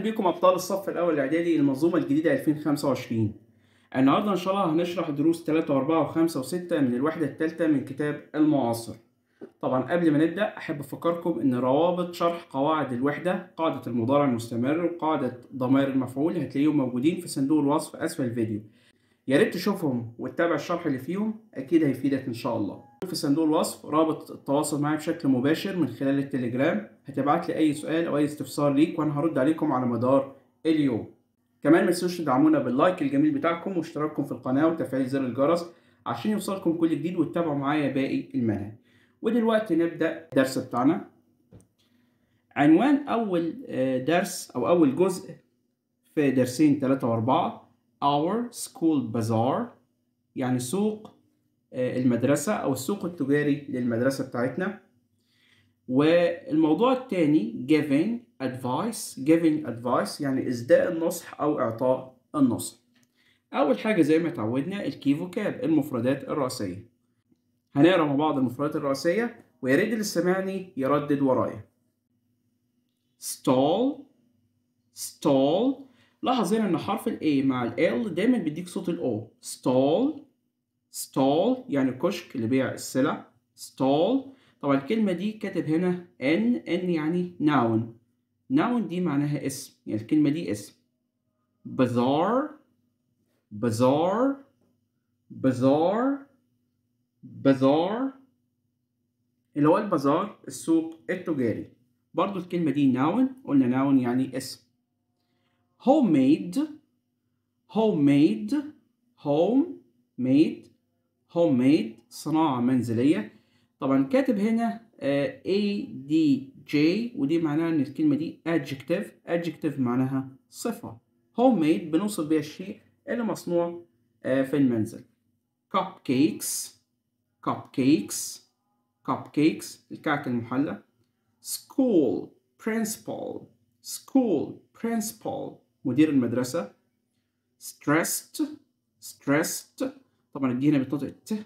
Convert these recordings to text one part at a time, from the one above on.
بكم ابطال الصف الاول الاعدادي المنظومه الجديده 2025 النهارده ان شاء الله هنشرح دروس 3 و4 و5 و6 من الوحده الثالثه من كتاب المعاصر طبعا قبل ما نبدا احب افكركم ان روابط شرح قواعد الوحده قاعده المضارع المستمر وقاعده ضمائر المفعول هتلاقيهم موجودين في صندوق الوصف اسفل الفيديو يا ريت تشوفهم وتتابع الشرح اللي فيهم اكيد هيفيدك ان شاء الله في صندوق الوصف رابط التواصل معي بشكل مباشر من خلال التليجرام هتبعت لي اي سؤال او اي استفسار ليك وانا هرد عليكم على مدار اليوم كمان ما تنسوش تدعمونا باللايك الجميل بتاعكم واشتراككم في القناه وتفعيل زر الجرس عشان يوصلكم كل جديد وتتابعوا معايا باقي المنهج ودلوقتي نبدا الدرس بتاعنا عنوان اول درس او اول جزء في درسين 3 و4 our school bazaar يعني سوق المدرسة أو السوق التجاري للمدرسة بتاعتنا والموضوع الثاني giving advice giving advice يعني إسداء النصح أو إعطاء النصح أول حاجة زي ما اتعودنا الكي فوكاب المفردات الرئيسية هنقرا مع بعض المفردات الرئيسية ويا ريت اللي سمعني يردد ورايا stall stall لاحظ هنا ان حرف ال A مع ال L دايما بيديك صوت ال O stall stall يعني كشك لبيع السلع stall طبعا الكلمة دي كاتب هنا N N يعني noun noun دي معناها اسم يعني الكلمة دي اسم bazaar bazaar bazaar bazaar اللي هو البازار السوق التجاري برضو الكلمة دي noun قلنا noun يعني اسم homemade homemade homemade homemade صناعة منزلية طبعا كاتب هنا uh, A D J ودي معناها ان الكلمة دي adjective adjective معناها صفة homemade بنوصف بيها الشيء اللي مصنوع uh, في المنزل cupcakes cupcakes cupcakes الكعك المحلى school principal school principal مدير المدرسة stressed stressed طبعا الدي هنا بتنطق ت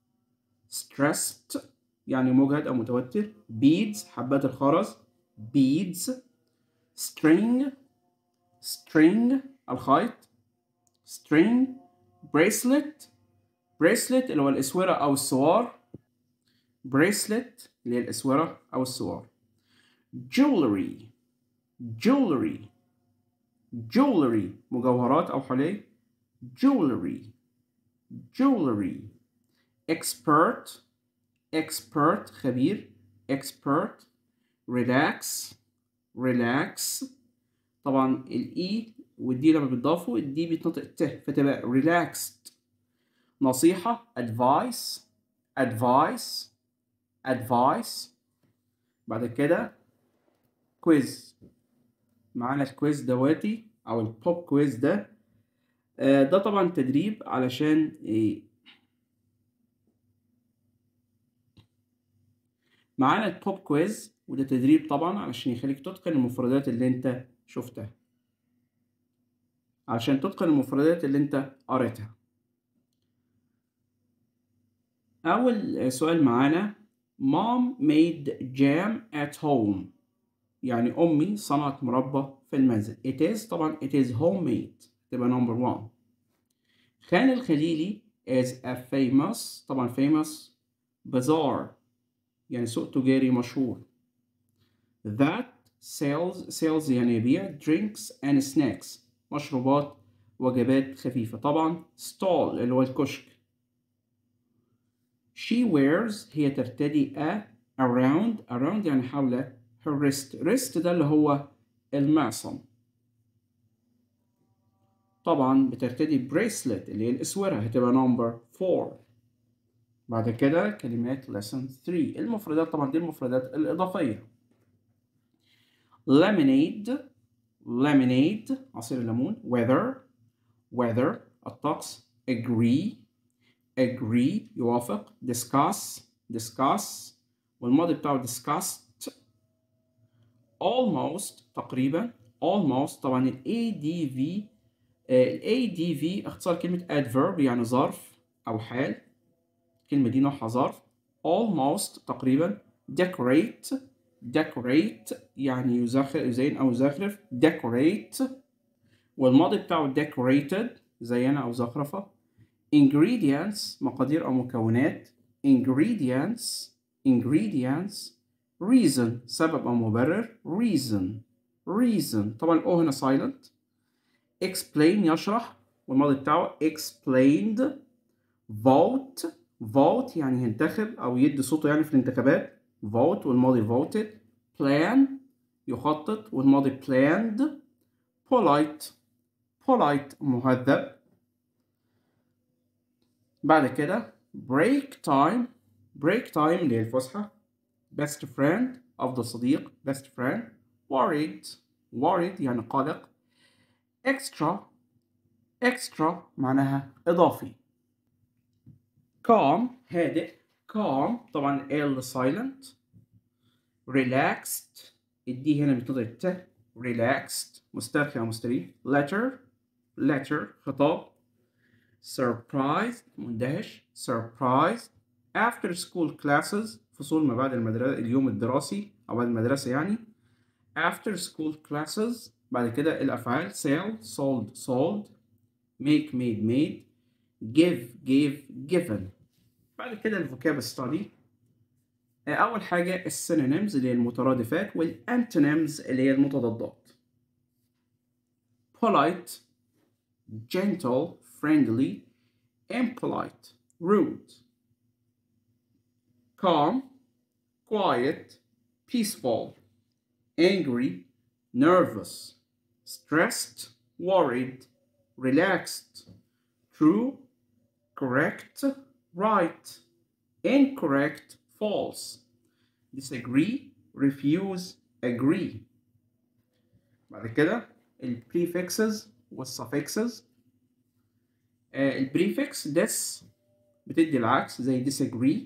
stressed يعني مجهد أو متوتر beads حبات الخرز beads string string الخيط string bracelet bracelet اللي هو الأسورة أو السوار bracelet اللي هي الأسورة أو السوار jewelry jewelry jewelry مجوهرات أو حلي jewelry jewelry expert expert خبير expert relax relax طبعا الاي والدي لما بيتضافوا الدي بيتنطق ت فتبقى relaxed نصيحة advice advice advice بعد كده كويز معانا الكويز دواتي او البوب كويز ده آه ده طبعا تدريب علشان إيه معانا البوب كويز وده تدريب طبعا علشان يخليك تتقن المفردات اللي انت شفتها علشان تتقن المفردات اللي انت قريتها اول سؤال معانا mom made jam at home يعني أمي صنعت مربى في المنزل it is طبعا it is homemade تبقى number one خان الخليلي is a famous طبعا famous bazaar يعني سوق تجاري مشهور that sells sells يعني يبيع drinks and snacks مشروبات وجبات خفيفة طبعا stall اللي هو الكشك she wears هي ترتدي a around around يعني حول her wrist wrist ده اللي هو المعصم طبعا بترتدي bracelet اللي هي الأسورة هتبقى number 4 بعد كده كلمات lesson 3 المفردات طبعا دي المفردات الإضافية lemonade lemonade عصير الليمون weather weather الطقس agree agree يوافق discuss discuss والماضي بتاعه discussed almost تقريبا almost طبعا ال ADV ال ADV اختصار كلمة adverb يعني ظرف أو حال الكلمة دي نوعها ظرف almost تقريبا decorate decorate يعني يزخرف يزين أو يزخرف decorate والماضي بتاعه decorated زينة أو زخرفة ingredients مقادير أو مكونات ingredients ingredients reason سبب أو مبرر reason reason طبعا الأو هنا silent explain يشرح والماضي بتاعه explained vote vote يعني ينتخب أو يدي صوته يعني في الانتخابات vote والماضي voted plan يخطط والماضي planned polite polite مهذب بعد كده break time break time اللي هي الفسحة best friend أفضل صديق best friend worried worried يعني قلق extra extra معناها إضافي calm هادئ calm طبعا ال silent relaxed الدي هنا بتنطق الت relaxed مسترخي أو مستريح letter letter خطاب surprised مندهش surprised after school classes فصول ما بعد المدرسة اليوم الدراسي أو بعد المدرسة يعني after school classes بعد كده الأفعال sell sold sold make made made give gave given بعد كده الفوكاب ستادي أول حاجة السينونيمز اللي هي المترادفات والأنتونيمز اللي هي المتضادات polite gentle friendly impolite rude calm quiet peaceful angry nervous stressed worried relaxed true correct right incorrect false disagree refuse agree بعد كده ال prefixes وال suffixes آه البريفكس this بتدي العكس زي disagree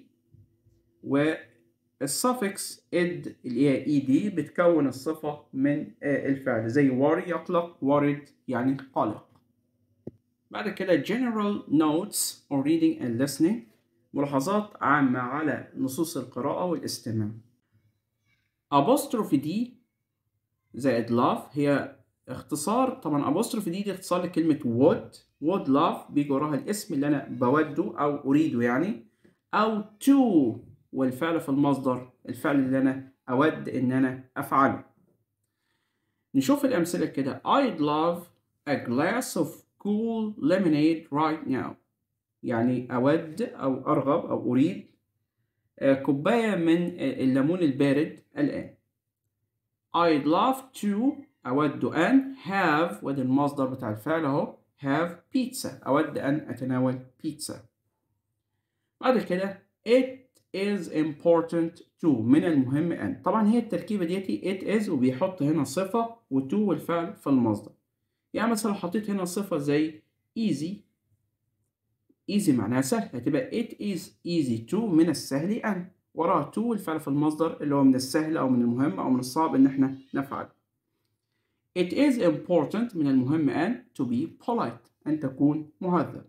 والsuffix ed اللي هي ed بتكون الصفة من آه الفعل زي worry يقلق worried يعني قلق بعد كده general notes on reading and listening ملاحظات عامة على نصوص القراءة والاستماع apostrophe دي زائد love هي اختصار طبعا apostrophe دي دي اختصار لكلمة would would love بيجي وراها الاسم اللي أنا بوده أو أريده يعني أو to والفعل في المصدر الفعل اللي أنا أود إن أنا أفعله نشوف الأمثلة كده I'd love a glass of cool lemonade right now يعني أود أو أرغب أو أريد كوباية من الليمون البارد الآن I'd love to أود أن have وده المصدر بتاع الفعل أهو have pizza أود أن أتناول بيتزا بعد كده it is important to من المهم أن طبعا هي التركيبة ديتي it is وبيحط هنا صفة و to والفعل في المصدر يعني مثلا حطيت هنا صفة زي easy easy معناها سهل هتبقى it is easy to من السهل أن وراها to والفعل في المصدر اللي هو من السهل أو من المهم أو من الصعب إن إحنا نفعل It is important من المهم أن to be polite أن تكون مهذب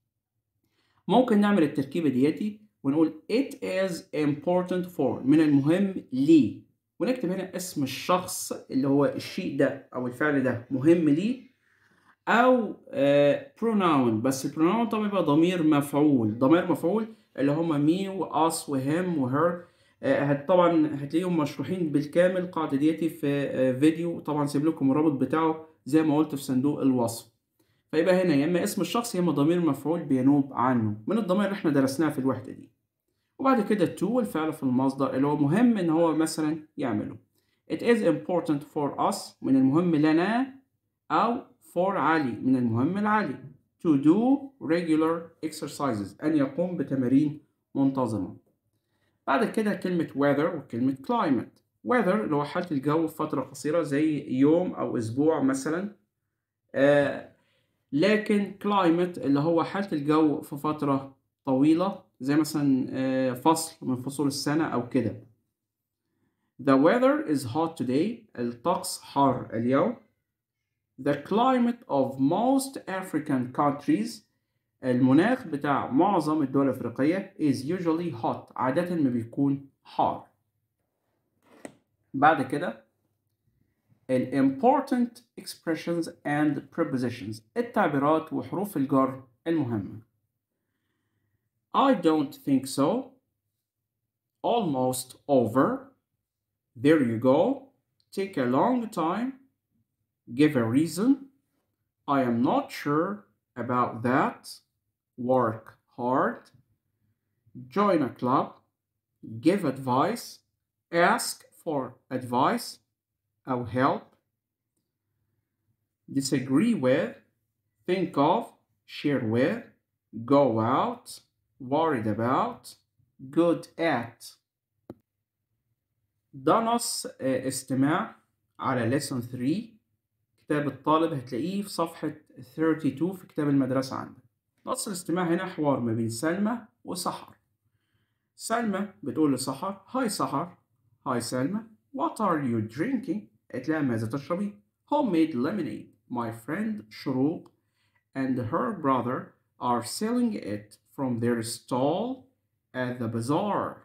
ممكن نعمل التركيبة دياتي ونقول it is important for من المهم لي ونكتب هنا اسم الشخص اللي هو الشيء ده أو الفعل ده مهم لي أو uh, pronoun بس البروناون طبعا يبقى ضمير مفعول ضمير مفعول اللي هما مي وأس وهم وهر هت طبعا هتلاقيهم مشروحين بالكامل القاعدة ديتي في فيديو طبعا سيب لكم الرابط بتاعه زي ما قلت في صندوق الوصف فيبقى هنا يا اما اسم الشخص يا اما ضمير مفعول بينوب عنه من الضمائر اللي احنا درسناها في الوحدة دي وبعد كده to والفعل في المصدر اللي هو مهم ان هو مثلا يعمله It is important for us من المهم لنا أو for علي من المهم لعلي to do regular exercises أن يقوم بتمارين منتظمة بعد كده كلمة weather وكلمة climate weather اللي هو حالة الجو في فترة قصيرة زي يوم أو أسبوع مثلا آه لكن climate اللي هو حالة الجو في فترة طويلة زي مثلا آه فصل من فصول السنة أو كده The weather is hot today الطقس حار اليوم The climate of most African countries المناخ بتاع معظم الدول الأفريقية is usually hot عادة ما بيكون حار بعد كده ال important expressions and prepositions التعبيرات وحروف الجر المهمة I don't think so almost over there you go take a long time give a reason I am not sure about that work hard join a club give advice ask for advice أو help disagree with think of share with go out worried about good at ده نص آه، استماع على lesson 3 كتاب الطالب هتلاقيه في صفحة 32 في كتاب المدرسة عندك نص الاستماع هنا حوار ما بين سلمى وسحر سلمى بتقول لسحر هاي سحر هاي سلمى what are you drinking قالت لها ماذا تشربين homemade lemonade my friend شروق and her brother are selling it from their stall at the bazaar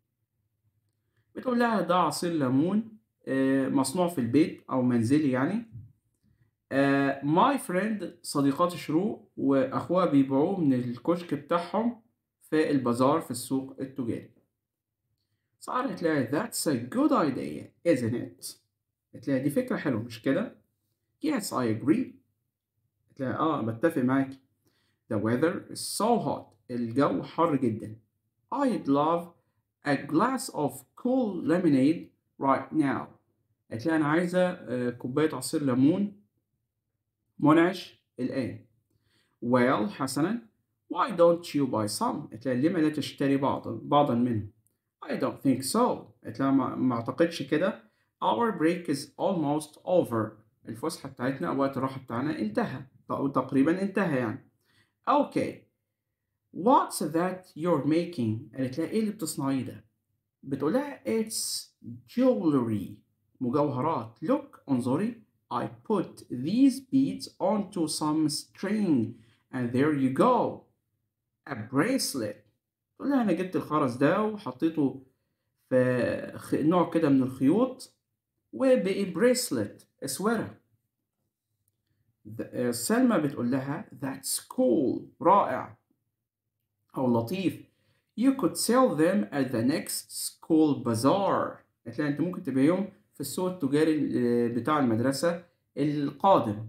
بتقول لها ده عصير ليمون آه، مصنوع في البيت أو منزلي يعني آه، my friend صديقات شروق وأخوها بيبيعوه من الكشك بتاعهم في البازار في السوق التجاري سارة قالت لها that's a good idea isn't it قالت لها دي فكرة حلوة مش كده yes I agree قالت لها اه بتفق معاكي the weather is so hot الجو حر جدا I'd love a glass of cool lemonade right now قالت لها أنا عايزة آه، كوباية عصير ليمون منعش الآن well حسنا why don't you buy some قالت لها لما لا تشتري بعضا بعضا منهم I don't think so قالت لها ما, ما أعتقدش كده our break is almost over الفسحة بتاعتنا أو وقت الراحة بتاعنا انتهى أو تقريبا انتهى يعني okay what's that you're making قالت لها إيه اللي بتصنعيه ده بتقول لها it's jewelry مجوهرات look انظري I put these beads onto some string and there you go a bracelet تقول لها أنا جبت الخرز ده وحطيته في خ- نوع كده من الخيوط وبقي بريسلت اسورة ذ- آه، سلمى بتقول لها that's cool رائع أو لطيف you could sell them at the next school bazaar قالت لها أنت ممكن تبيعهم في السوق التجاري آه، بتاع المدرسة القادم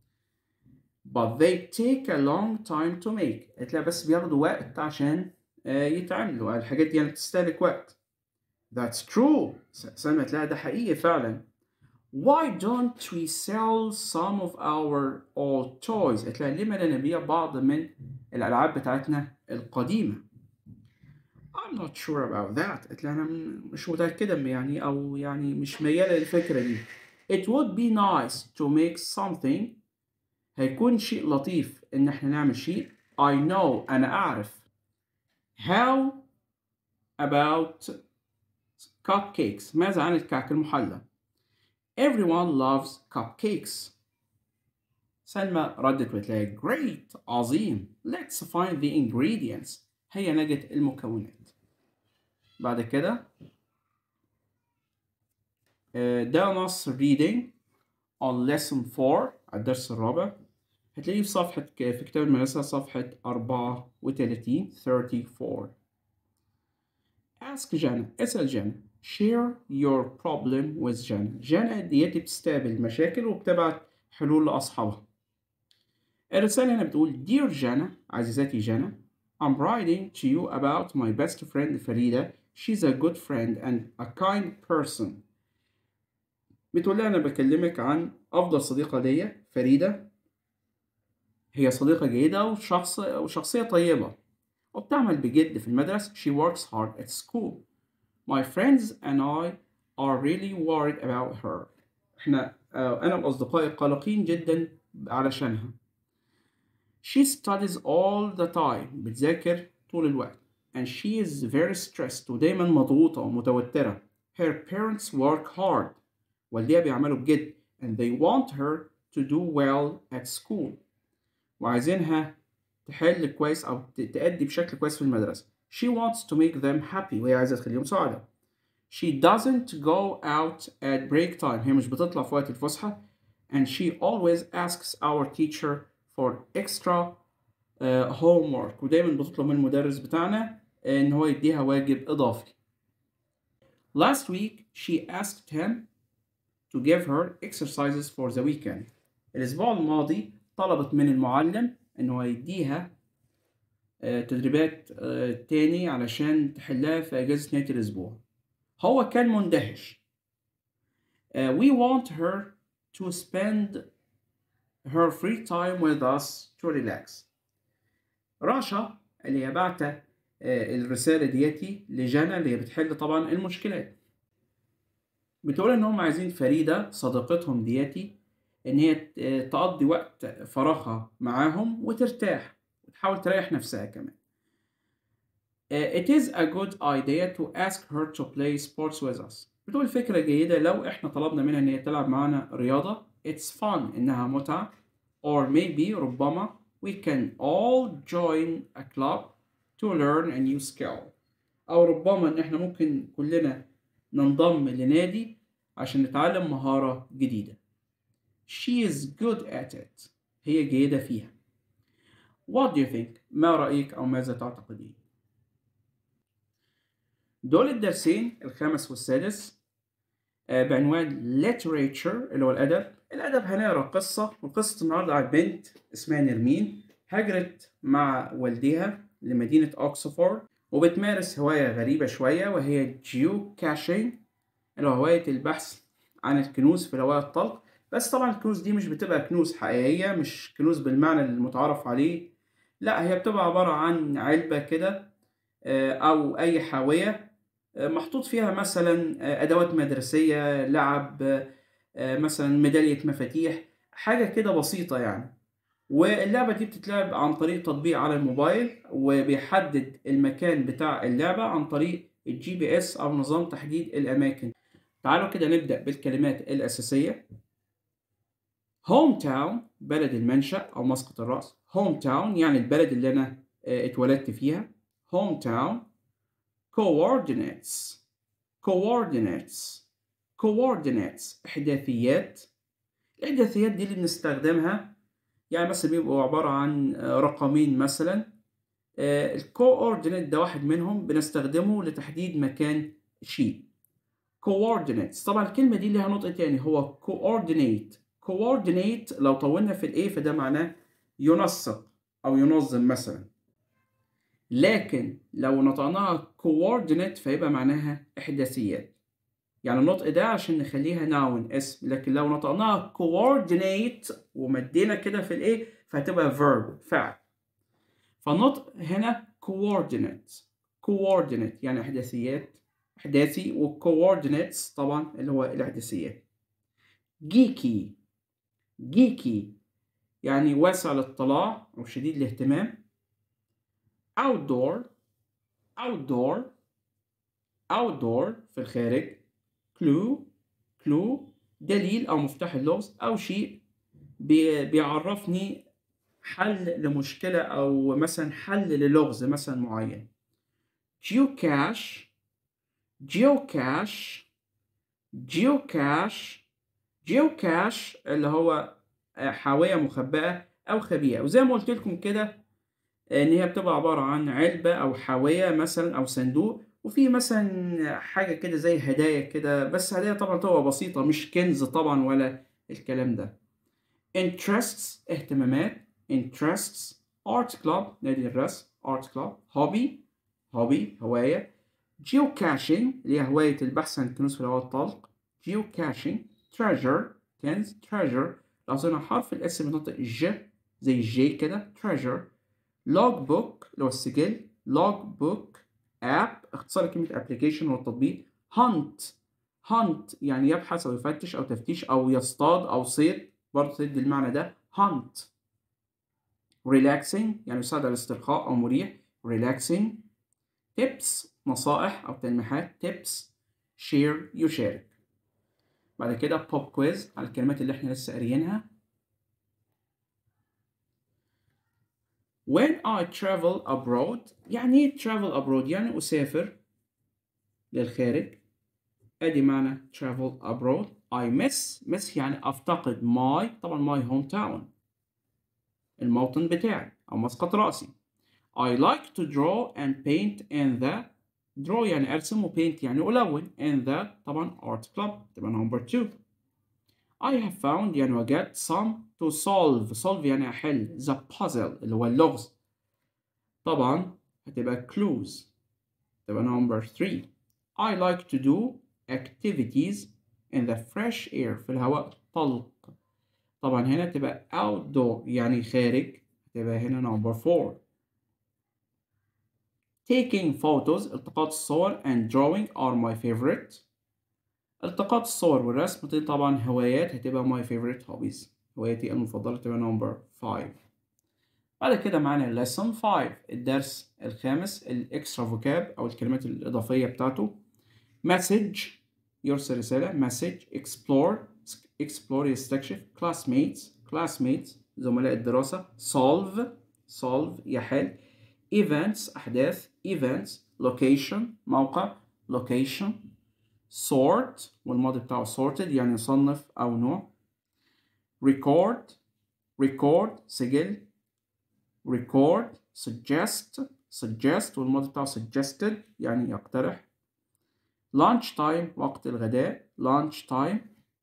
but they take a long time to make قالت لها بس بياخدوا وقت عشان آه، يتعملوا الحاجات دي يعني بتستهلك وقت That's true س- سلمى قالت لها ده حقيقي فعلا Why don't we sell some of our old toys قالت لها ليه ما لا نبيع بعض من الألعاب بتاعتنا القديمة I'm not sure about that قالت لها أنا م- مش متأكدة من يعني أو يعني مش ميالة للفكرة دي It would be nice to make something هيكون شيء لطيف إن إحنا نعمل شيء I know أنا أعرف How about cupcakes ماذا عن الكعك المحلى Everyone loves cupcakes سلمى ردت وقالت لها Great عظيم Let's find the ingredients هيا نجد المكونات بعد كده آه، ده نص reading on lesson 4 على الدرس الرابع هتلاقيه في صفحة في كتاب المدرسة صفحة 34 34 Ask جانا اسأل جانا share your problem with جانا جانا ديتي بتستقبل مشاكل وبتبعت حلول لأصحابها الرسالة هنا بتقول Dear جانا عزيزتي جانا I'm writing to you about my best friend فريدة She's a good friend and a kind person بتقول لها أنا بكلمك عن أفضل صديقة ليا فريدة هي صديقة جيدة وشخص وشخصية طيبة وبتعمل بجد في المدرسة she works hard at school my friends and I are really worried about her احنا آه، أنا وأصدقائي قلقين جدا علشانها she studies all the time بتذاكر طول الوقت and she is very stressed ودايما مضغوطة ومتوترة her parents work hard والديها بيعملوا بجد and they want her to do well at school وعايزينها تحل كويس أو ت- تأدي بشكل كويس في المدرسة she wants to make them happy وهي عايزة تخليهم سعداء she doesn't go out at break time هي مش بتطلع في وقت الفسحة and she always asks our teacher for extra uh, homework ودايما بتطلب من المدرس بتاعنا ان هو يديها واجب اضافي last week she asked him to give her exercises for the weekend الاسبوع الماضي طلبت من المعلم ان هو يديها آه، تدريبات آه، تاني علشان تحلها في اجازة نهاية الاسبوع هو كان مندهش uh, we want her to spend her free time with us to relax رشا اللي هي بعت الرسالة ديتي لجانا اللي هي بتحل طبعا المشكلات بتقول ان هم عايزين فريدة صديقتهم ديتي ان هي تقضي وقت فراغها معاهم وترتاح وتحاول تريح نفسها كمان It is a good idea to ask her to play sports with us. بتقول فكرة جيدة لو احنا طلبنا منها ان هي تلعب معانا رياضة. It's fun انها متعة. Or maybe ربما we can all join a club to learn a new skill. او ربما ان احنا ممكن كلنا ننضم لنادي عشان نتعلم مهارة جديدة. She is good at it. هي جيدة فيها. What do you think? ما رأيك أو ماذا تعتقدين؟ دول الدرسين الخامس والسادس آه، بعنوان literature اللي هو الأدب الأدب هنقرا قصة وقصة النهاردة عن بنت اسمها نرمين هاجرت مع والدها لمدينة أوكسفورد وبتمارس هواية غريبة شوية وهي جيو كاشينج اللي هو هواية البحث عن الكنوز في الهواء الطلق بس طبعا الكنوز دي مش بتبقى كنوز حقيقية مش كنوز بالمعنى المتعارف عليه لا هي بتبقى عبارة عن علبة كده آه، أو أي حاوية آه، محطوط فيها مثلا آه، أدوات مدرسية لعب آه، مثلا ميدالية مفاتيح حاجة كده بسيطة يعني واللعبة دي بتتلعب عن طريق تطبيق على الموبايل وبيحدد المكان بتاع اللعبة عن طريق الجي بي اس أو نظام تحديد الأماكن تعالوا كده نبدأ بالكلمات الأساسية هوم تاون بلد المنشأ أو مسقط الرأس هوم تاون يعني البلد اللي أنا آه، اتولدت فيها هوم تاون coordinates coordinates coordinates إحداثيات الإحداثيات دي اللي بنستخدمها يعني مثلا بيبقوا عبارة عن آه، رقمين مثلا الكوردينيت ده واحد منهم بنستخدمه لتحديد مكان شيء coordinates طبعا الكلمة دي ليها نطق تاني هو coordinate coordinate لو طولنا في الايه فده معناه ينسق او ينظم مثلا لكن لو نطقناها coordinate فيبقى معناها احداثيات يعني النطق ده عشان نخليها noun اسم لكن لو نطقناها coordinate ومدينا كده في الايه فهتبقى verb فعل فالنطق هنا coordinate coordinate يعني احداثيات احداثي و coordinates طبعا اللي هو الاحداثيات geeky geeky يعني واسع الاطلاع او شديد الاهتمام outdoor outdoor outdoor في الخارج clue clue دليل او مفتاح اللغز او شيء بي- بيعرفني حل لمشكلة او مثلا حل للغز مثلا معين geocache geocache geocache geocache اللي هو آه، حاوية مخبأة أو خبيئة وزي ما قلت لكم كده إن هي بتبقى عبارة عن علبة أو حاوية مثلا أو صندوق وفي مثلا حاجة كده زي هدايا كده بس هدايا طبعا تبقى بسيطة مش كنز طبعا ولا الكلام ده interests اهتمامات interests art club نادي الرسم art club hobby hobby هواية geocaching اللي هي هواية البحث عن الكنوز في الهواء الطلق geocaching treasure كنز treasure لو قصينا حرف الاس بنطق ج زي الجي كده treasure log book اللي هو السجل log book app اختصار كلمة application هو التطبيق hunt hunt يعني يبحث أو يفتش أو تفتيش أو يصطاد أو صيد برضه تدي المعنى ده hunt relaxing يعني يساعد على الاسترخاء أو مريح relaxing tips نصائح أو تلميحات tips share يشارك بعد كده pop quiz على الكلمات اللي احنا لسه قاريينها When I travel abroad يعني ايه travel abroad يعني أسافر للخارج ادي معنى travel abroad I miss miss يعني افتقد my طبعا my hometown الموطن بتاعي او مسقط راسي I like to draw and paint in the draw يعني ارسم و paint يعني الون in the طبعا art club تبقى number two I have found يعني وجدت some to solve solve يعني احل the puzzle اللي هو اللغز طبعا هتبقى clues تبقى number three I like to do activities in the fresh air في الهواء الطلق طبعا هنا تبقى outdoor يعني خارج تبقى هنا number four taking photos التقاط الصور and drawing are my favorite التقاط الصور والرسم دي طبعا هوايات هتبقى my favorite hobbies هوايتي المفضلة تبقى number five بعد كده معانا lesson 5 الدرس الخامس الاكسترا فوكاب او الكلمات الاضافيه بتاعته message يرسل رساله message explore explore يستكشف classmates classmates زملاء الدراسه solve solve يحل events احداث events location موقع location sort والماضي بتاعه sorted يعني يصنف او نوع record record سجل record suggest suggest والماضي بتاعه suggested يعني يقترح lunch time وقت الغداء lunch time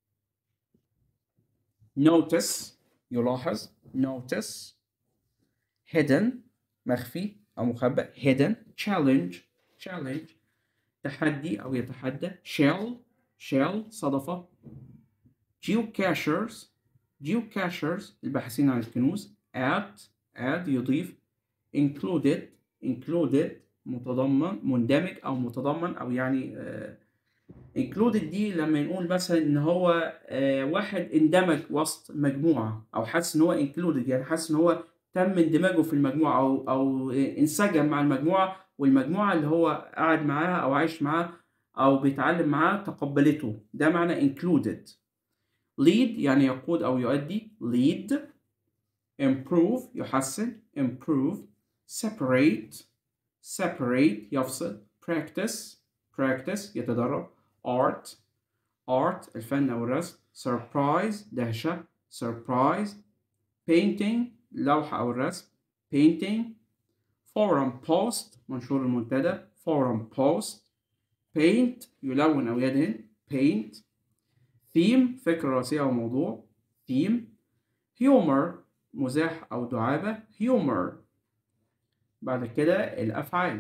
notice يلاحظ notice hidden مخفي أو مخبأ hidden challenge challenge تحدي أو يتحدى shell shell صدفة geocachers geocachers الباحثين عن الكنوز at add يضيف included included متضمن مندمج او متضمن او يعني uh, included دي لما نقول مثلا ان هو uh, واحد اندمج وسط مجموعه او حاسس ان هو included يعني حاسس ان هو تم اندماجه في المجموعه او او انسجم مع المجموعه والمجموعه اللي هو قاعد معاها او عايش معاها او بيتعلم معاها تقبلته ده معنى included lead يعني يقود او يؤدي lead improve يحسن improve separate separate يفصل practice practice يتدرب art art الفن أو الرسم surprise دهشة surprise painting لوحة أو الرسم painting forum post منشور المنتدى forum post paint يلون أو يدهن paint theme فكرة رئيسية أو موضوع theme humor مزاح أو دعابة humor بعد كده الأفعال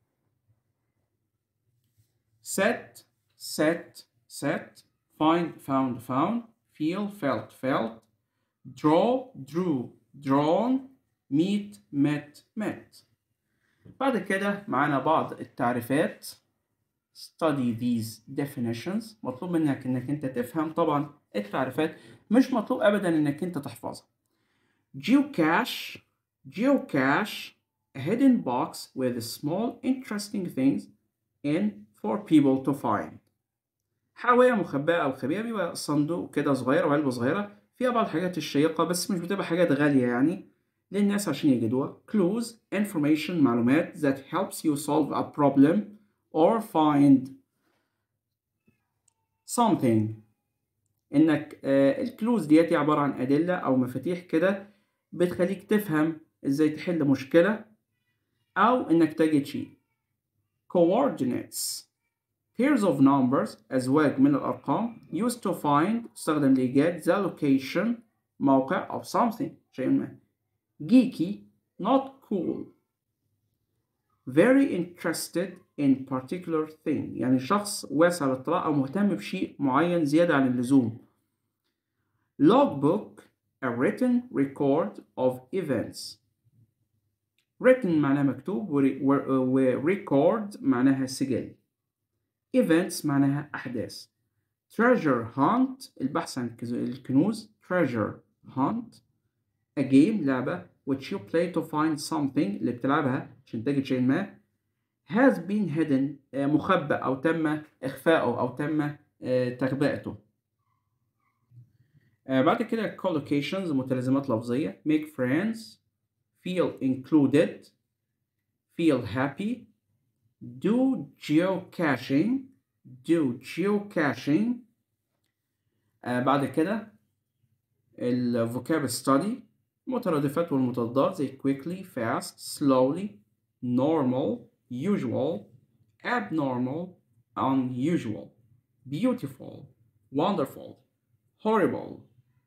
set set set find found found feel felt felt draw drew drawn meet met met بعد كده معانا بعض التعريفات study these definitions مطلوب منك انك انت تفهم طبعا التعريفات مش مطلوب ابدا انك انت تحفظها geocache geocache a hidden box with small interesting things in for people to find حاوية مخبأة أو خبيئة بيبقى صندوق كده صغير وعلبة صغيرة فيها بعض الحاجات الشيقة بس مش بتبقى حاجات غالية يعني للناس عشان يجدوها clues information معلومات that helps you solve a problem or find something انك آه الكلوز دياتي عبارة عن أدلة أو مفاتيح كده بتخليك تفهم ازاي تحل مشكلة أو إنك تجد شيء coordinates pairs of numbers أزواج من الأرقام used to find تستخدم لإيجاد the location موقع of something شيء ما geeky not cool very interested in particular thing يعني شخص واسع الاطلاع أو مهتم بشيء معين زيادة عن اللزوم logbook a written record of events written معناها مكتوب و record معناها سجل events معناها أحداث treasure hunt البحث عن الكنوز treasure hunt a game لعبة which you play to find something اللي بتلعبها عشان تجد شيء ما has been hidden مخبأ أو تم إخفاؤه أو تم تخبئته بعد كده collocations متلازمات لفظية make friends feel included feel happy do geocaching do geocaching آه بعد كده ال vocab study المترادفات والمضادات زي quickly fast slowly normal usual abnormal unusual beautiful wonderful horrible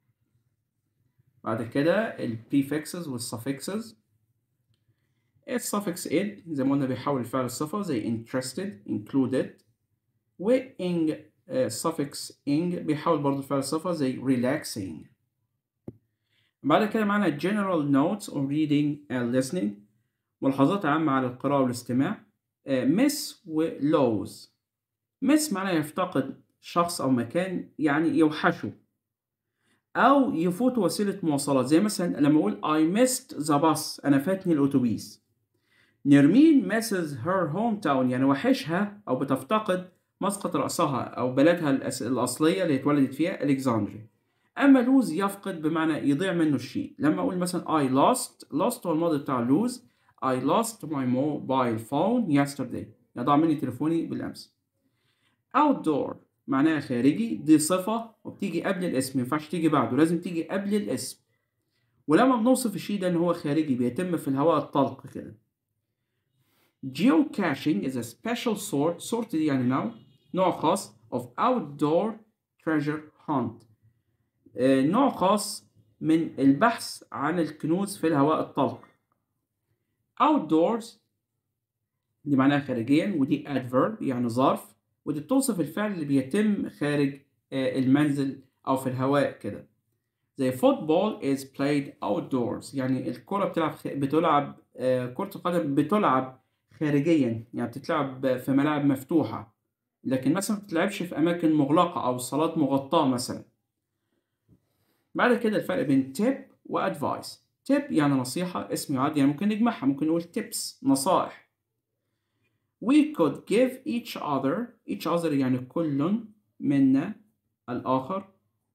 بعد كده ال prefixes وال suffixes ال suffix ed زي ما قلنا بيحول الفعل الصفة زي interested included و ing uh, suffix ing بيحول برضه الفعل الصفة زي relaxing بعد كده معانا general notes on reading and listening ملاحظات عامة على القراءة والاستماع uh, miss و lose miss معناه يفتقد شخص أو مكان يعني يوحشه أو يفوت وسيلة مواصلات زي مثلا لما أقول I missed the bus أنا فاتني الأتوبيس نرمين misses her hometown يعني وحشها أو بتفتقد مسقط رأسها أو بلدها الأصلية اللي اتولدت فيها ألكسندريا أما lose يفقد بمعنى يضيع منه الشيء لما أقول مثلا I lost lost هو الماضي بتاع lose I lost my mobile phone yesterday يعني ضاع مني تليفوني بالأمس outdoor معناها خارجي دي صفة وبتيجي قبل الاسم مينفعش تيجي بعده لازم تيجي قبل الاسم ولما بنوصف الشيء ده ان هو خارجي بيتم في الهواء الطلق كده geocaching is a special sort sort دي يعني نوع نوع خاص of outdoor treasure hunt آه نوع خاص من البحث عن الكنوز في الهواء الطلق outdoors دي معناها خارجيا ودي adverb يعني ظرف ودي بتوصف الفعل اللي بيتم خارج المنزل أو في الهواء كده زي football is played outdoors يعني الكرة بتلعب بتلعب كرة القدم بتلعب خارجيا يعني بتتلعب في ملاعب مفتوحة لكن مثلا ما بتتلعبش في أماكن مغلقة أو صالات مغطاة مثلا بعد كده الفرق بين tip و advice tip يعني نصيحة اسم يعد يعني ممكن نجمعها ممكن نقول tips نصائح we could give each other each other يعني كل منا الآخر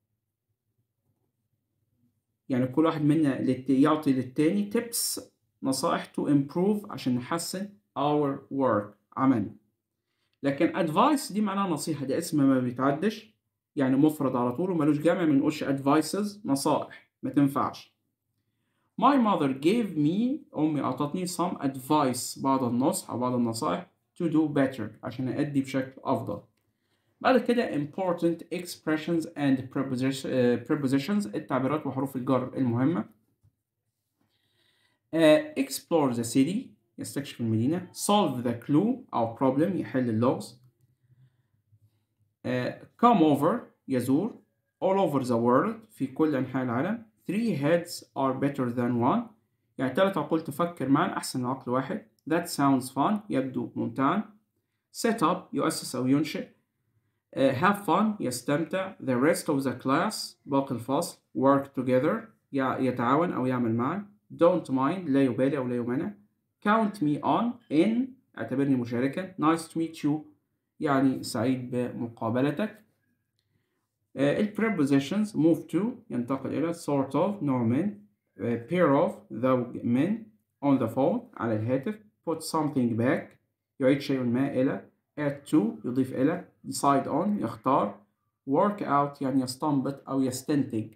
يعني كل واحد منا يعطي للتاني tips نصائح to improve عشان نحسن our work عملنا لكن advice دي معناها نصيحة ده اسم ما بيتعدش يعني مفرد على طول وملوش جمع ما نقولش advices نصائح ما تنفعش My mother gave me أمي أعطتني some advice بعض النصح أو بعض النصائح to do better عشان أدي بشكل أفضل بعد كده important expressions and prepositions التعبيرات وحروف الجر المهمة uh, explore the city يستكشف المدينة solve the clue أو problem يحل اللغز uh, come over يزور all over the world في كل أنحاء العالم three heads are better than one يعني ثلاث عقول تفكر معا أحسن من عقل واحد that sounds fun يبدو ممتعا set up يؤسس أو ينشئ uh, have fun يستمتع the rest of the class باقي الفصل work together يتعاون أو يعمل معا don't mind لا يبالي أو لا يمانع count me on in اعتبرني مشاركا nice to meet you يعني سعيد بمقابلتك uh, ال prepositions move to ينتقل إلى sort of نوع من uh, pair of زوج من on the phone على الهاتف put something back يعيد شيء ما إلى add to يضيف إلى decide on يختار work out يعني يستنبط أو يستنتج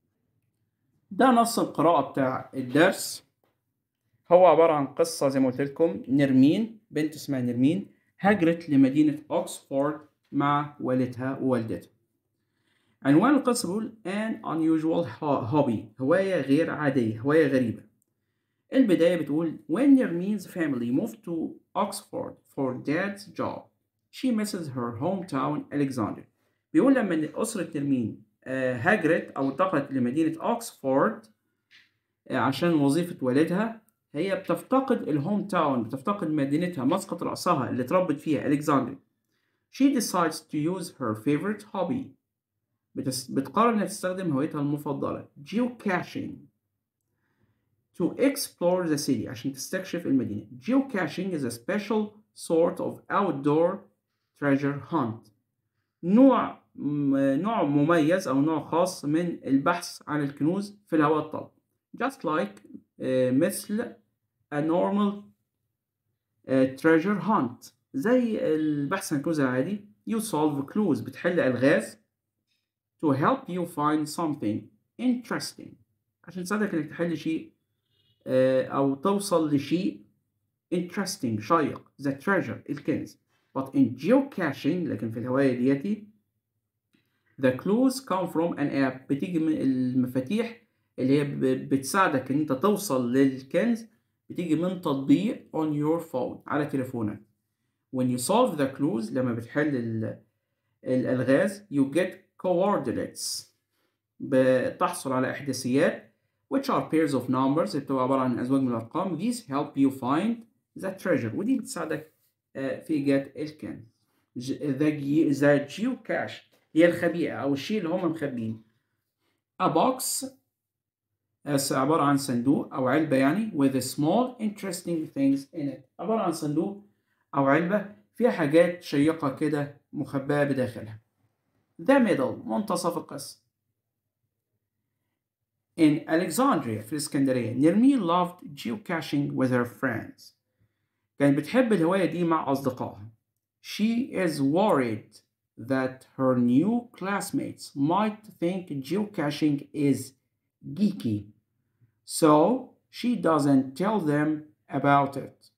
ده نص القراءة بتاع الدرس هو عبارة عن قصة زي ما قلت لكم نرمين بنت اسمها نرمين هاجرت لمدينة أكسفورد مع والدها ووالدتها عنوان القصة بيقول an unusual hobby هواية غير عادية هواية غريبة البداية بتقول when Nermin's family moved to Oxford for dad's job she misses her hometown Alexandria بيقول لما أسرة نرمين هاجرت أو انتقلت لمدينة أكسفورد عشان وظيفة والدها هي بتفتقد الهوم تاون بتفتقد مدينتها مسقط رأسها اللي اتربت فيها ألكسندريا she decides to use her favorite hobby بتس... بتقرر انها تستخدم هويتها المفضلة geocaching to explore the city عشان تستكشف المدينة geocaching is a special sort of outdoor treasure hunt نوع نوع مميز أو نوع خاص من البحث عن الكنوز في الهواء الطلق just like uh, مثل a normal uh, treasure hunt زي البحث عن الكنوز العادي you solve clues بتحل ألغاز to help you find something interesting عشان تساعدك انك تحل شيء آه، او توصل لشيء interesting شيق the treasure الكنز but in geocaching لكن في الهواية ديتي the clues come from an app بتيجي من المفاتيح اللي هي ب- بتساعدك ان انت توصل للكنز بتيجي من تطبيق on your phone على تليفونك when you solve the clues لما بتحل ال- الألغاز you get coordinates بتحصل على إحداثيات which are pairs of numbers بتبقى عبارة عن أزواج من الأرقام these help you find the treasure ودي بتساعدك آه، في إيجاد الكنز ج- the ge- the geocache هي الخبيئة أو الشيء اللي هم مخبين a box as عبارة عن صندوق أو علبة يعني with small interesting things in it عبارة عن صندوق أو علبة فيها حاجات شيقة كده مخبأة بداخلها the middle منتصف القصة In Alexandria في الإسكندرية نرمين loved geocaching with her friends كانت بتحب الهواية دي مع أصدقائها She is worried that her new classmates might think geocaching is geeky so she doesn't tell them about it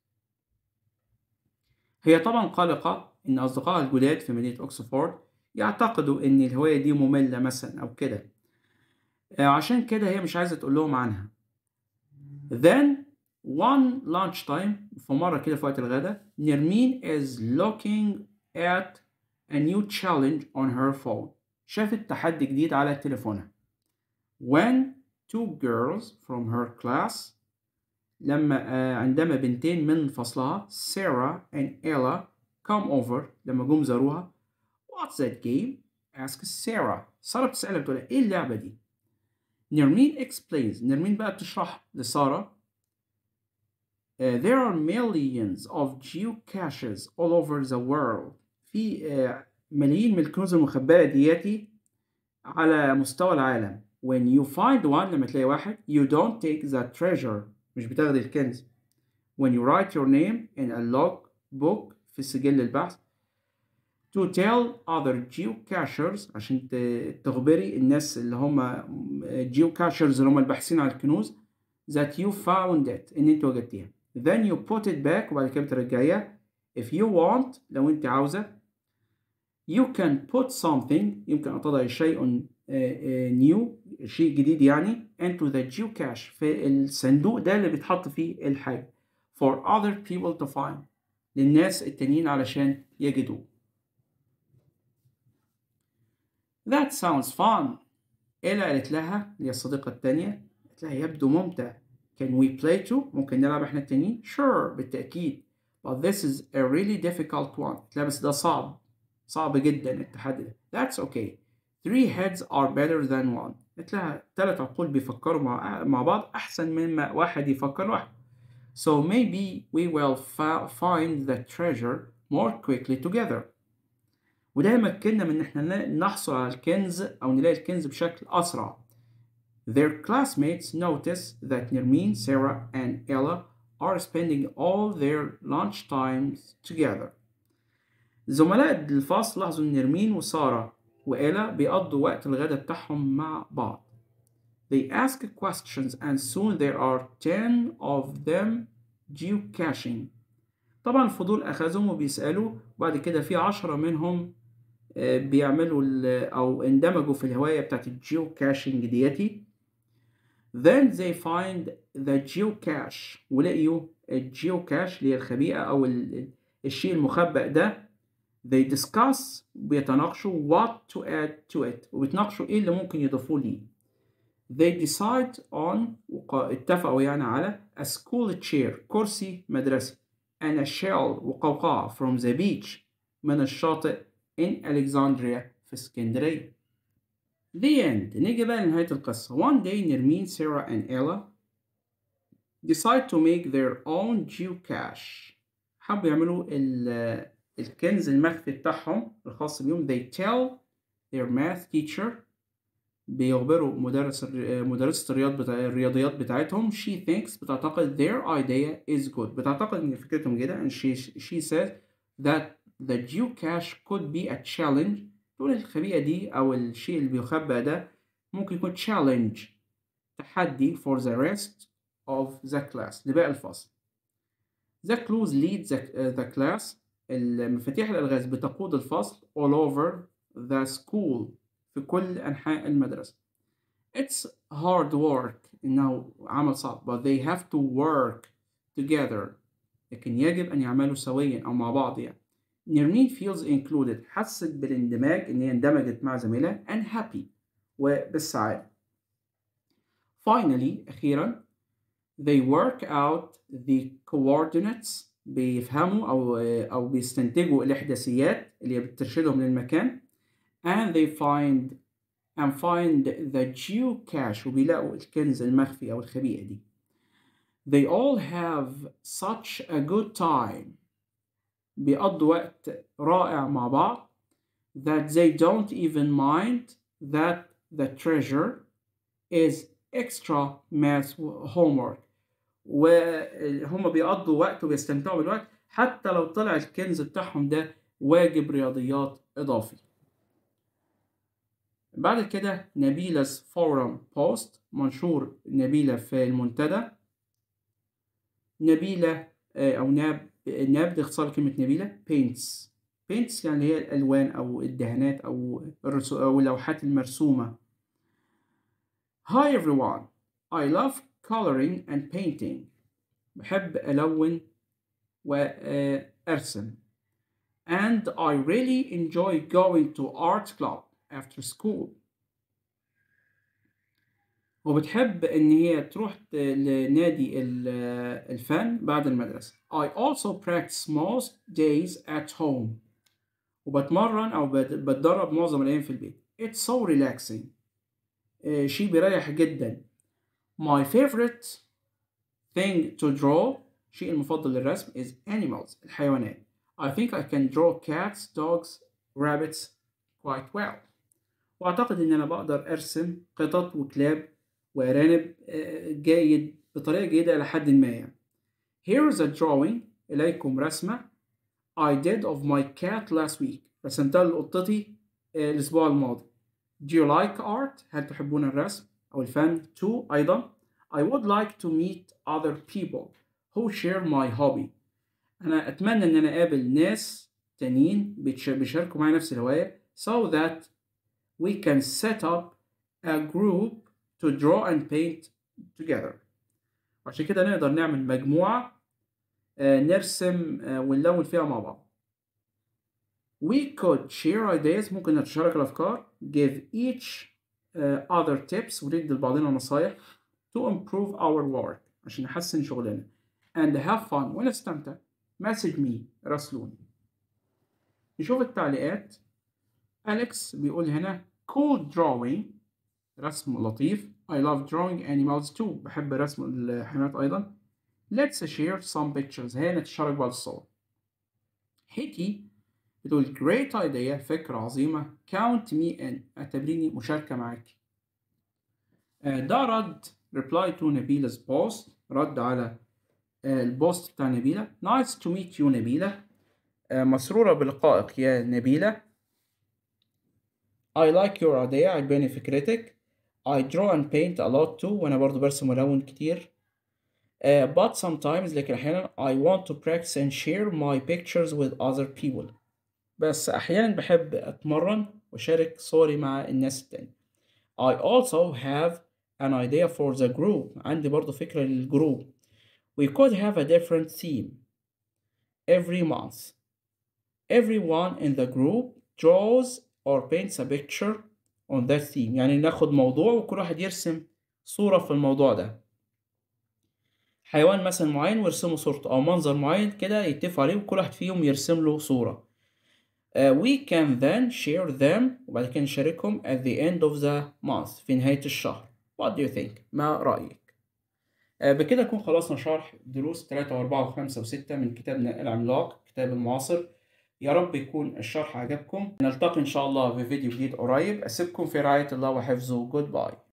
هي طبعا قلقة إن أصدقائها الجداد في مدينة أكسفورد يعتقدوا إن الهواية دي مملة مثلا أو كده آه، عشان كده هي مش عايزة تقول لهم عنها then one lunch time في مرة كده في وقت الغداء نرمين is looking at a new challenge on her phone شافت تحدي جديد على تليفونها when two girls from her class لما آه، عندما بنتين من فصلها سارة and Ella come over لما جم زاروها What's that game? asks سارة سارة بتسألها بتقول لها، إيه اللعبة دي؟ نرمين explains نرمين بقى بتشرح لسارة Uh, there are millions of geocaches all over the world في uh, ملايين من الكنوز المخبأة دياتي على مستوى العالم when you find one لما تلاقي واحد you don't take the treasure مش بتاخد الكنز when you write your name in a log book في سجل البحث to tell other geocachers عشان ت- تخبري الناس اللي هم geocachers اللي هم الباحثين عن الكنوز that you found it ان انت وجدتيها then you put it back وبعد كده بترجعيها if you want لو انت عاوزة you can put something يمكن أن تضع شيء آه، آه، new شيء جديد يعني into the geocache في الصندوق ده اللي بيتحط فيه الحاجة for other people to find للناس التانيين علشان يجدوه That sounds fun إيلا قالت لها اللي هي الصديقة التانية قالت لها يبدو ممتع Can we play too؟ ممكن نلعب احنا التانيين؟ Sure بالتأكيد But this is a really difficult one قالت لها بس ده صعب صعب جدا التحدي ده That's okay Three heads are better than one قالت لها تلات عقول بيفكروا مع, مع بعض أحسن مما واحد يفكر لوحده So maybe we will fa- find the treasure more quickly together وده يمكننا من ان احنا ن- نحصل على الكنز او نلاقي الكنز بشكل اسرع Their classmates notice that Nermeen, Sarah, and Ella are spending all their lunch times together. زملاء الفصل لاحظوا ان نرمين وسارة وإيلا بيقضوا وقت الغداء بتاعهم مع بعض. They ask questions and soon there are 10 of them geocaching. طبعا الفضول أخذهم وبيسألوا وبعد كده في عشرة منهم آه، بيعملوا ال- أو اندمجوا في الهواية بتاعت الجيو كاشنج دياتي then they find the geocache ولقيوا الجيو كاش اللي هي الخبيئة أو ال- ال- الشيء المخبأ ده they discuss بيتناقشوا what to add to it وبيتناقشوا إيه اللي ممكن يضيفوه ليه they decide on وق- اتفقوا يعني على a school chair كرسي مدرسي and a shell وقوقعة from the beach من الشاطئ in Alexandria في اسكندرية. The end. نيجي بقى لنهاية القصة. One day نرمين, Sarah and Ella decide to make their own geocache. حبوا يعملوا ال- الكنز المخفي بتاعهم الخاص بيهم. They tell their math teacher بيخبروا مدرس الر- مدرسة الرياض بتاع الرياضيات بتاعتهم she thinks بتعتقد their idea is good بتعتقد ان فكرتهم جيدة and she, she says that the geocache could be a challenge تقول الخبيئة دي أو الشيء اللي بيخبأ ده ممكن يكون challenge تحدي for the rest of the class لباقي الفصل The clues lead the, uh, the class المفاتيح الألغاز بتقود الفصل all over the school في كل أنحاء المدرسة It's hard work إنه عمل صعب but they have to work together لكن يجب أن يعملوا سويا أو مع بعض يعني نيرمين feels included حست بالاندماج إن هي اندمجت مع زميلها and happy وبالسعادة finally أخيرا they work out the coordinates بيفهموا أو أو بيستنتجوا الإحداثيات اللي بترشدهم للمكان and they find and find the geocache وبيلاقوا الكنز المخفي أو الخبيئة دي they all have such a good time بيقضوا وقت رائع مع بعض that they don't even mind that the treasure is extra math homework وهم بيقضوا وقت وبيستمتعوا بالوقت حتى لو طلع الكنز بتاعهم ده واجب رياضيات إضافي بعد كده نبيلة فورم بوست منشور نبيلة في المنتدى نبيلة أو ناب ناب دي اختصار كلمة نبيلة paints paints يعني هي الألوان أو الدهانات أو الرسو أو اللوحات المرسومة Hi everyone I love coloring and painting بحب ألون وأرسم and I really enjoy going to art club after school وبتحب إن هي تروح لنادي الفن بعد المدرسة. I also practice most days at home. وبتمرن أو بتدرب معظم الأيام في البيت. It's so relaxing. شيء بيريح جدا. My favorite thing to draw شيء المفضل للرسم is animals الحيوانات. I think I can draw cats, dogs, rabbits quite well. وأعتقد إن أنا بقدر أرسم قطط وكلاب وأرانب جيد بطريقة جيدة إلى حد ما يعني. Here is a drawing إليكم رسمة I did of my cat last week رسمتها لقطتي الأسبوع الماضي. Do you like art؟ هل تحبون الرسم أو الفن؟ Two أيضا I would like to meet other people who share my hobby. أنا أتمنى إن أنا أقابل ناس تانيين بيشاركوا معايا نفس الهواية so that we can set up a group to draw and paint together عشان كده نقدر نعمل مجموعة نرسم ونلون فيها مع بعض we could share ideas ممكن نتشارك الأفكار give each other tips وندي لبعضنا نصايح to improve our work عشان نحسن شغلنا and have fun ونستمتع message me راسلوني نشوف التعليقات أليكس بيقول هنا cool drawing رسم لطيف I love drawing animals too بحب رسم الحيوانات أيضا Let's share some pictures هنا نتشارك بعض الصور هيكي بتقول great idea فكرة عظيمة count me in اعتبريني مشاركة معاك ده رد reply to نبيلة post رد على البوست بتاع نبيلة nice to meet you نبيلة مسرورة بلقائك يا نبيلة I like your idea عجباني فكرتك I draw and paint a lot too وأنا برضو برسم ولون كتير uh, but sometimes لكن أحيانا I want to practice and share my pictures with other people بس أحيانا بحب أتمرن وأشارك صوري مع الناس التانية I also have an idea for the group عندي برضو فكرة للجروب We could have a different theme every month everyone in the group draws or paints a picture on that theme يعني ناخد موضوع وكل واحد يرسم صورة في الموضوع ده حيوان مثلا معين ويرسموا صورته أو منظر معين كده يتفقوا عليه وكل واحد فيهم يرسم له صورة uh, we can then share them وبعد كده نشاركهم at the end of the month في نهاية الشهر what do you think ما رأيك uh, بكده نكون خلصنا شرح دروس 3 و4 و5 و6 من كتابنا العملاق كتاب المعاصر يا رب يكون الشرح عجبكم نلتقي إن شاء الله في فيديو جديد قريب أسيبكم في رعاية الله وحفظه جود باي